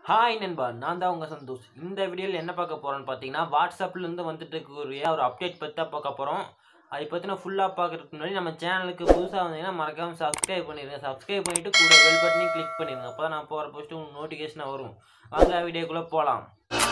hi நண்பா நான் தான் உங்கள் சந்தோஷ் இந்த வீடியோவில் என்ன பார்க்க போகிறோன்னு பார்த்தீங்கன்னா வாட்ஸ்அப்லேருந்து வந்துட்டு இருக்கக்கூடிய ஒரு அப்டேட் பற்றி தான் பார்க்க போகிறோம் அதை பற்றின ஃபுல்லாக பார்க்குறதுக்கு முன்னாடி நம்ம சேனலுக்கு புதுசாக வந்தீங்கன்னா மறக்காமல் சப்ஸ்கிரைப் பண்ணிடுங்க சப்ஸ்கிரைப் பண்ணிவிட்டு கூட பெல் பட்டனையும் கிளிக் பண்ணிடுங்க அப்போ தான் நான் போகிற போஸ்ட்டு உங்களுக்கு நோட்டிஃபிகேஷனாக வரும் வாங்க வீடியோக்குள்ளே போகலாம்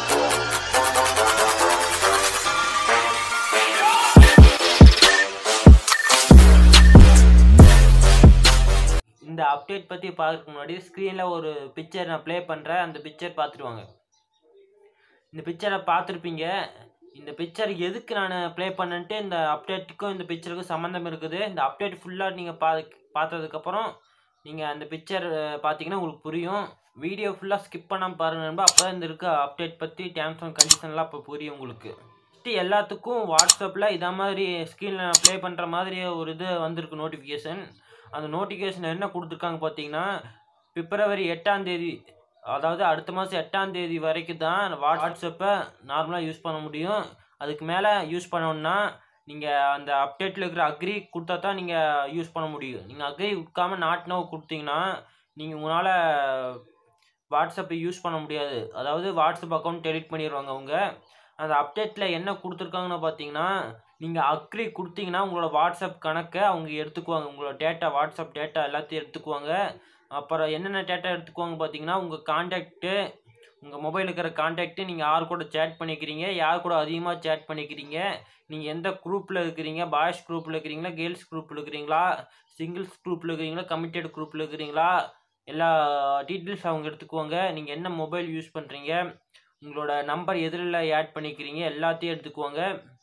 இந்த அப்டேட் பற்றி பார்க்கறதுக்கு முன்னாடி ஸ்க்ரீனில் ஒரு பிக்சர் நான் ப்ளே பண்ணுறேன் அந்த பிக்சர் பார்த்துருவாங்க இந்த பிக்சரை பார்த்துருப்பீங்க இந்த பிக்சர் எதுக்கு நான் ப்ளே பண்ணன்ட்டு இந்த அப்டேட்டுக்கும் இந்த பிக்சருக்கும் சம்மந்தம் இருக்குது இந்த அப்டேட் ஃபுல்லாக நீங்கள் பா பார்த்ததுக்கப்புறம் நீங்கள் அந்த பிக்சர் பார்த்தீங்கன்னா உங்களுக்கு புரியும் வீடியோ ஃபுல்லாக ஸ்கிப் பண்ணாமல் பாருங்க நண்பா அப்போ தான் இந்த இருக்க அப்டேட் பற்றி டேர்ம்ஸ் அண்ட் கண்டிஷன்லாம் இப்போ புரியும் உங்களுக்கு ஃபஸ்ட்டு எல்லாத்துக்கும் வாட்ஸ்அப்பில் இதே மாதிரி ஸ்க்ரீனில் ப்ளே பண்ணுற மாதிரி ஒரு இது வந்திருக்கு நோட்டிஃபிகேஷன் அந்த நோட்டிஃபிகேஷன் என்ன கொடுத்துருக்காங்க பார்த்தீங்கன்னா பிப்ரவரி எட்டாம் தேதி அதாவது அடுத்த மாதம் எட்டாம் தேதி வரைக்கும் தான் வாட்ஸ்அப்பை நார்மலாக யூஸ் பண்ண முடியும் அதுக்கு மேலே யூஸ் பண்ணோன்னா நீங்கள் அந்த அப்டேட்டில் இருக்கிற அக்ரி கொடுத்தா தான் நீங்கள் யூஸ் பண்ண முடியும் நீங்கள் அக்ரி கொடுக்காம நாட் நோ கொடுத்தீங்கன்னா நீங்கள் உங்களால் வாட்ஸ்அப்பை யூஸ் பண்ண முடியாது அதாவது வாட்ஸ்அப் அக்கௌண்ட் டெலிட் பண்ணிடுவாங்க அவங்க அந்த அப்டேட்டில் என்ன கொடுத்துருக்காங்கன்னு பார்த்தீங்கன்னா நீங்கள் அக்ரி கொடுத்தீங்கன்னா உங்களோட வாட்ஸ்அப் கணக்கை அவங்க எடுத்துக்குவாங்க உங்களோட டேட்டா வாட்ஸ்அப் டேட்டா எல்லாத்தையும் எடுத்துக்குவாங்க அப்புறம் என்னென்ன டேட்டா எடுத்துக்குவாங்க பார்த்தீங்கன்னா உங்கள் கான்டாக்ட்டு உங்கள் மொபைல் இருக்கிற கான்டாக்ட்டு நீங்கள் யார் கூட சேட் பண்ணிக்கிறீங்க யார் கூட அதிகமாக சேட் பண்ணிக்கிறீங்க நீங்கள் எந்த குரூப்பில் இருக்கிறீங்க பாய்ஸ் குரூப்பில் இருக்கிறீங்களா கேர்ள்ஸ் குரூப்பில் இருக்கிறீங்களா சிங்கிள்ஸ் குரூப்பில் இருக்கிறீங்களா கமிட்டட் குரூப்பில் இருக்கிறீங்களா எல்லா டீட்டெயில்ஸ் அவங்க எடுத்துக்குவாங்க நீங்கள் என்ன மொபைல் யூஸ் பண்ணுறீங்க உங்களோட நம்பர் எதிரில் ஆட் பண்ணிக்கிறீங்க எல்லாத்தையும் எடுத்துக்குவாங்க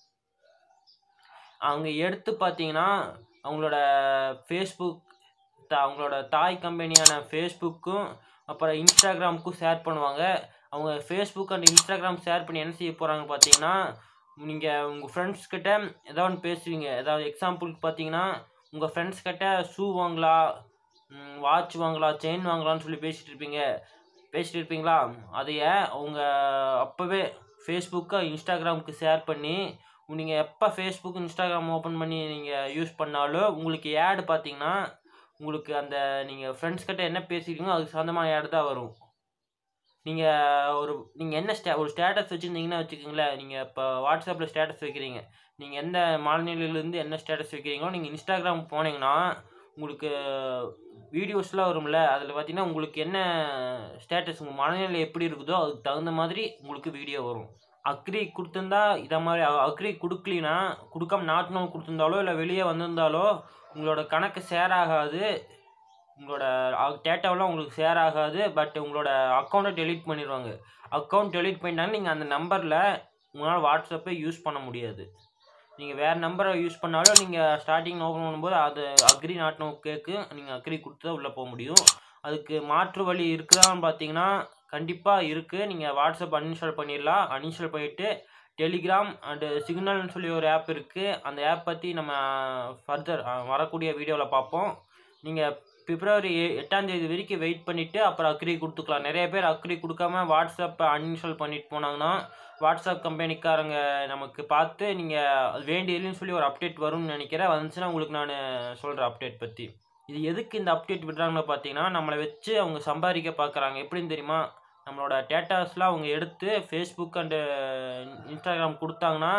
அவங்க எடுத்து பார்த்தீங்கன்னா அவங்களோட ஃபேஸ்புக் அவங்களோட தாய் கம்பெனியான ஃபேஸ்புக்கும் அப்புறம் இன்ஸ்டாகிராமுக்கும் ஷேர் பண்ணுவாங்க அவங்க ஃபேஸ்புக் அண்ட் இன்ஸ்டாகிராம் ஷேர் பண்ணி என்ன செய்ய போகிறாங்க பார்த்தீங்கன்னா நீங்கள் உங்கள் ஃப்ரெண்ட்ஸ் கிட்ட ஏதாவது ஒன்று பேசுவீங்க ஏதாவது எக்ஸாம்பிளுக்கு பார்த்தீங்கன்னா உங்கள் ஃப்ரெண்ட்ஸ் கிட்ட ஷூ வாங்கலாம் வாட்ச் வாங்கலாம் செயின் வாங்கலாம்னு சொல்லி பேசிகிட்டு இருப்பீங்க பேசிட்டு இருப்பீங்களா அதைய அவங்க அப்போவே ஃபேஸ்புக்கை இன்ஸ்டாகிராமுக்கு ஷேர் பண்ணி நீங்கள் எப்போ ஃபேஸ்புக் இன்ஸ்டாகிராம் ஓப்பன் பண்ணி நீங்கள் யூஸ் பண்ணாலும் உங்களுக்கு ஆடு பார்த்தீங்கன்னா உங்களுக்கு அந்த நீங்கள் ஃப்ரெண்ட்ஸ் கிட்ட என்ன பேசிக்கிறீங்களோ அதுக்கு சொந்தமான ஆடு தான் வரும் நீங்கள் ஒரு நீங்கள் என்ன ஸ்டே ஒரு ஸ்டேட்டஸ் வச்சுருந்தீங்கன்னா வச்சுக்கோங்களேன் நீங்கள் இப்போ வாட்ஸ்அப்பில் ஸ்டேட்டஸ் வைக்கிறீங்க நீங்கள் எந்த மாநிலையிலேருந்து என்ன ஸ்டேட்டஸ் வைக்கிறீங்களோ நீங்கள் இன்ஸ்டாகிராம் போனீங்கன்னா உங்களுக்கு வீடியோஸ்லாம் வரும்ல அதில் பார்த்தீங்கன்னா உங்களுக்கு என்ன ஸ்டேட்டஸ் உங்கள் மனநிலை எப்படி இருக்குதோ அதுக்கு தகுந்த மாதிரி உங்களுக்கு வீடியோ வரும் அக்ரி கொடுத்துருந்தா இதை மாதிரி அக்ரி கொடுக்கலினா கொடுக்காம நாட்டு நோய் கொடுத்துருந்தாலோ இல்லை வெளியே வந்திருந்தாலோ உங்களோட கணக்கு ஷேர் ஆகாது உங்களோட டேட்டாவெலாம் உங்களுக்கு ஷேர் ஆகாது பட் உங்களோட அக்கௌண்ட்டை டெலீட் பண்ணிடுவாங்க அக்கௌண்ட் டெலீட் பண்ணிட்டாங்க நீங்கள் அந்த நம்பரில் உங்களால் வாட்ஸ்அப்பை யூஸ் பண்ண முடியாது நீங்கள் வேறு நம்பரை யூஸ் பண்ணாலும் நீங்கள் ஸ்டார்டிங் ஓப்பன் பண்ணும்போது அது அக்ரி நாட் நோ கேக்கு நீங்கள் அக்ரி கொடுத்து தான் உள்ளே போக முடியும் அதுக்கு மாற்று வழி இருக்குதான்னு பார்த்தீங்கன்னா கண்டிப்பாக இருக்குது நீங்கள் வாட்ஸ்அப் அன்இன்ஸ்டால் பண்ணிடலாம் அன்இன்ஸ்டால் பண்ணிவிட்டு டெலிகிராம் அண்டு சிக்னல்னு சொல்லி ஒரு ஆப் இருக்குது அந்த ஆப் பற்றி நம்ம ஃபர்தர் வரக்கூடிய வீடியோவில் பார்ப்போம் நீங்கள் பிப்ரவரி எட்டாம் தேதி வரைக்கும் வெயிட் பண்ணிவிட்டு அப்புறம் அக்ரி கொடுத்துக்கலாம் நிறைய பேர் அக்ரி கொடுக்காம வாட்ஸ்அப்பை அன்இன்ஸ்டால் பண்ணிட்டு போனாங்கன்னா வாட்ஸ்அப் கம்பெனிக்காரங்க நமக்கு பார்த்து நீங்கள் வேண்டியதுன்னு சொல்லி ஒரு அப்டேட் வரும்னு நினைக்கிறேன் வந்துச்சுன்னா உங்களுக்கு நான் சொல்கிறேன் அப்டேட் பற்றி இது எதுக்கு இந்த அப்டேட் விடுறாங்கன்னு பார்த்தீங்கன்னா நம்மளை வச்சு அவங்க சம்பாதிக்க பார்க்குறாங்க எப்படின்னு தெரியுமா நம்மளோட டேட்டாஸ்லாம் அவங்க எடுத்து ஃபேஸ்புக் அண்டு இன்ஸ்டாகிராம் கொடுத்தாங்கன்னா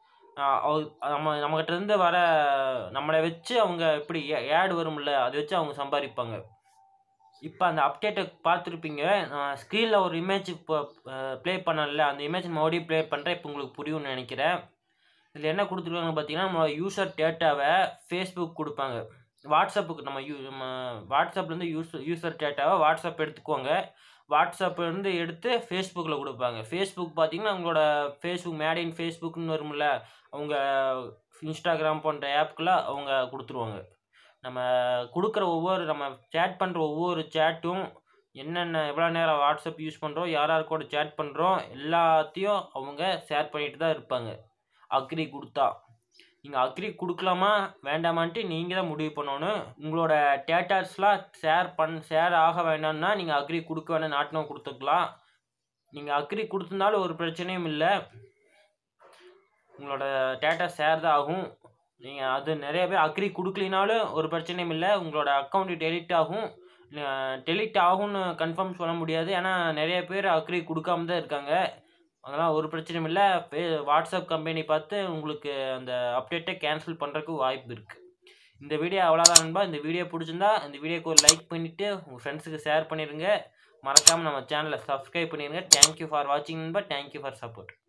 நம்ம நம்மகிட்டேருந்து வர நம்மளை வச்சு அவங்க எப்படி ஏடு வரும்ல அதை வச்சு அவங்க சம்பாதிப்பாங்க இப்போ அந்த அப்டேட்டை பார்த்துருப்பீங்க நான் ஸ்க்ரீனில் ஒரு இமேஜ் இப்போ ப்ளே பண்ணல அந்த இமேஜ் மறுபடியும் ப்ளே பண்ணுறேன் இப்போ உங்களுக்கு புரியும்னு நினைக்கிறேன் இதில் என்ன கொடுத்துருக்காங்கன்னு பார்த்தீங்கன்னா நம்மளோட யூசர் டேட்டாவை ஃபேஸ்புக் கொடுப்பாங்க வாட்ஸ்அப்புக்கு நம்ம யூ நம்ம வாட்ஸ்அப்லேருந்து யூஸ் யூசர் டேட்டாவை வாட்ஸ்அப் எடுத்துக்குவாங்க வாட்ஸ்அப்லேருந்து எடுத்து ஃபேஸ்புக்கில் கொடுப்பாங்க ஃபேஸ்புக் பார்த்தீங்கன்னா அவங்களோட ஃபேஸ்புக் மேட் இன் ஃபேஸ்புக்னு வரும்ல அவங்க இன்ஸ்டாகிராம் போன்ற ஆப்புக்குள்ள அவங்க கொடுத்துருவாங்க நம்ம கொடுக்குற ஒவ்வொரு நம்ம சேட் பண்ணுற ஒவ்வொரு சேட்டும் என்னென்ன எவ்வளோ நேரம் வாட்ஸ்அப் யூஸ் பண்ணுறோம் யார் யார் கூட சேட் பண்ணுறோம் எல்லாத்தையும் அவங்க ஷேர் பண்ணிட்டு தான் இருப்பாங்க அக்ரி கொடுத்தா நீங்கள் அக்ரி கொடுக்கலாமா வேண்டாமான்ட்டு நீங்கள் தான் முடிவு பண்ணணும் உங்களோட டேட்டாஸ்லாம் ஷேர் பண் ஷேர் ஆக வேண்டாம்னா நீங்கள் அக்ரி கொடுக்க வேண்டாம் நாட்டினம் கொடுத்துக்கலாம் நீங்கள் அக்ரி கொடுத்துருந்தாலும் ஒரு பிரச்சனையும் இல்லை உங்களோட டேட்டா ஷேர் தான் ஆகும் நீங்கள் அது நிறைய பேர் அக்ரி கொடுக்கலினாலும் ஒரு பிரச்சனையும் இல்லை உங்களோட அக்கௌண்ட் டெலிட் ஆகும் டெலிட் ஆகும்னு கன்ஃபார்ம் சொல்ல முடியாது ஏன்னா நிறைய பேர் அக்ரி கொடுக்காம தான் இருக்காங்க அதெல்லாம் ஒரு பிரச்சனையும் இல்லை வாட்ஸ்அப் கம்பெனி பார்த்து உங்களுக்கு அந்த அப்டேட்டை கேன்சல் பண்ணுறதுக்கு வாய்ப்பு இருக்குது இந்த வீடியோ அவ்வளோதான் நண்பா இந்த வீடியோ பிடிச்சிருந்தா இந்த வீடியோக்கு ஒரு லைக் பண்ணிவிட்டு உங்கள் ஃப்ரெண்ட்ஸுக்கு ஷேர் பண்ணிடுங்க மறக்காமல் நம்ம சேனலை சப்ஸ்கிரைப் பண்ணிடுங்க தேங்க்யூ ஃபார் வாட்சிங் நண்பா தேங்க்யூ ஃபார் சப்போர்ட்